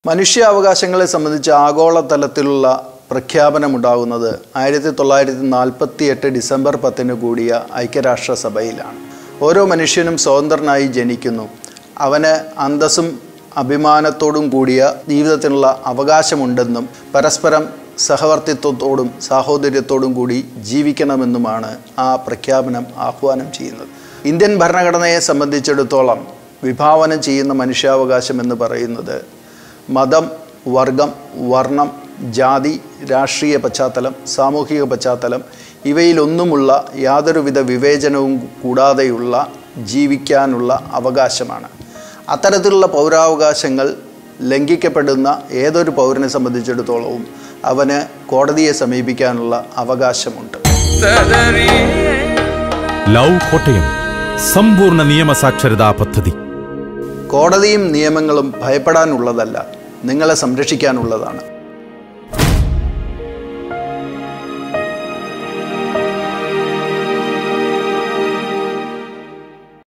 മനുഷ്യാവകാശങ്ങളെ സംബന്ധിച്ച് ആഗോളതലത്തിലുള്ള പ്രഖ്യാപനമുണ്ടാകുന്നത് ആയിരത്തി തൊള്ളായിരത്തി നാൽപ്പത്തി എട്ട് ഡിസംബർ പത്തിന് കൂടിയ ഐക്യരാഷ്ട്രസഭയിലാണ് ഓരോ മനുഷ്യനും സ്വതന്ത്രനായി ജനിക്കുന്നു അവന് അന്തസ്സും അഭിമാനത്തോടും കൂടിയ ജീവിതത്തിനുള്ള അവകാശമുണ്ടെന്നും പരസ്പരം സഹവർത്തിത്വത്തോടും സാഹോദര്യത്തോടും കൂടി ജീവിക്കണമെന്നുമാണ് ആ പ്രഖ്യാപനം ആഹ്വാനം ചെയ്യുന്നത് ഇന്ത്യൻ ഭരണഘടനയെ സംബന്ധിച്ചിടത്തോളം വിഭാവനം ചെയ്യുന്ന മനുഷ്യാവകാശം എന്ന് പറയുന്നത് മതം വർഗം വർണ്ണം ജാതി രാഷ്ട്രീയ പശ്ചാത്തലം സാമൂഹിക പശ്ചാത്തലം ഇവയിലൊന്നുമുള്ള യാതൊരുവിധ വിവേചനവും കൂടാതെയുള്ള ജീവിക്കാനുള്ള അവകാശമാണ് അത്തരത്തിലുള്ള പൗരാവകാശങ്ങൾ ലംഘിക്കപ്പെടുന്ന ഏതൊരു പൗരനെ സംബന്ധിച്ചിടത്തോളവും അവന് കോടതിയെ സമീപിക്കാനുള്ള അവകാശമുണ്ട് ലവ് കോട്ടയം സമ്പൂർണ്ണ നിയമസാക്ഷരതാ പദ്ധതി കോടതിയും നിയമങ്ങളും ഭയപ്പെടാനുള്ളതല്ല നിങ്ങളെ സംരക്ഷിക്കാനുള്ളതാണ്